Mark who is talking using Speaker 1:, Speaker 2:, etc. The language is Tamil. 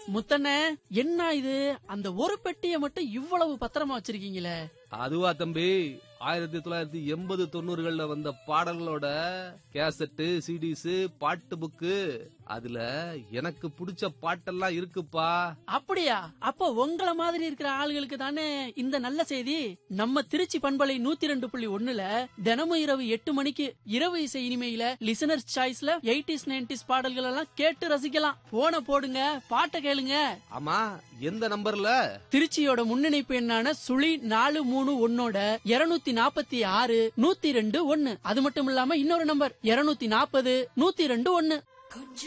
Speaker 1: முத்தண்ணே என்ன இது அந்த ஒரு பெட்டியை மட்டும் இவ்வளவு பத்திரமா வச்சிருக்கீங்களே
Speaker 2: அதுவா தம்பி ஆயிரத்தி தொள்ளாயிரத்தி எண்பது தொண்ணூறுகள்ல வந்த பாடல்களோட கேசட்டு சிடிஸ் பாட்டு புக்கு அதுல எனக்கு பிடிச்ச பாட்டெல்லாம் இருக்குப்பா
Speaker 1: அப்படியா அப்ப உங்கள மாதிரி இருக்கிற ஆளுகளுக்கு தானே இந்த நல்ல செய்தி நம்ம திருச்சி பண்பலை நூத்தி ரெண்டு புள்ளி ஒண்ணுல தினமும் இரவு எட்டு மணிக்கு இரவு இசை இனிமையில லிசனர்ஸ் சாய்ஸ்ல எயிட்டிஸ் நைன்டிஸ் பாடல்கள் எல்லாம் கேட்டு ரசிக்கலாம் போன போடுங்க பாட்டை கேளுங்க
Speaker 2: ஆமா எந்த நம்பர்ல
Speaker 1: திருச்சியோட முன்னிணைப்பு எண்ணான சுழி நாலு மூணு ஒன்னோட இருநூத்தி நாப்பத்தி ஆறு நூத்தி ரெண்டு ஒன்னு அது மட்டும் இல்லாம இன்னொரு நம்பர் இருநூத்தி நாப்பது நூத்தி ரெண்டு ஒன்னு
Speaker 3: கொஞ்சம்